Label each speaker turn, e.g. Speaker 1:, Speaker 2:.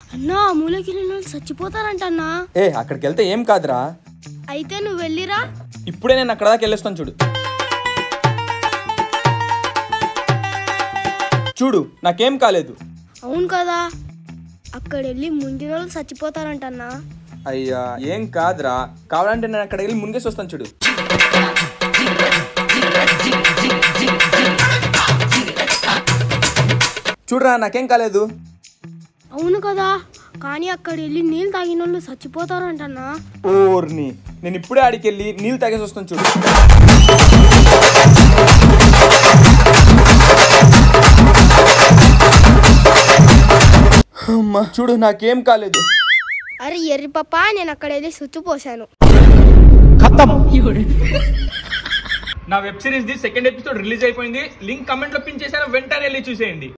Speaker 1: అన్నా ఆ మూలకి వెళ్ళిన వాళ్ళు చచ్చిపోతారంట అన్నా
Speaker 2: ఏ అక్కడికి వెళ్తే ఏం కాదురా
Speaker 1: అయితే నువ్వు వెళ్ళిరా
Speaker 2: ఇప్పుడే నేను అక్కడ దాకా వెళ్ళొస్తాను చూడు చూడు నాకేం కాలేదు
Speaker 1: అవును కదా అక్కడ వెళ్ళి ముంగిన వాళ్ళు చచ్చిపోతారంట అన్నా
Speaker 2: అయ్యా ఏం కాదురా కావాలంటే నేను అక్కడ వెళ్ళి మునిగేసి వస్తాను చూడు చూడరా నాకేం కాలేదు
Speaker 1: అవును కదా కానీ అక్కడ వెళ్ళి నీళ్ళు తాగిన వాళ్ళు చచ్చిపోతారంట అన్నా
Speaker 2: ఓర్ని నేను ఇప్పుడే ఆడికి వెళ్ళి నీళ్ళు తాగేసి వస్తాను చూడు అమ్మా చూడు నాకేం కాలేదు
Speaker 1: అరే ఎర్రి పప్ప నేను అక్కడ వెళ్ళి స్విచ్ పోసాను
Speaker 3: నా web series the second episode release అయిపోయింది లింక్ కమెంట్ లో పిన్ చేశాను వెంటనే వెళ్ళి చూసేయండి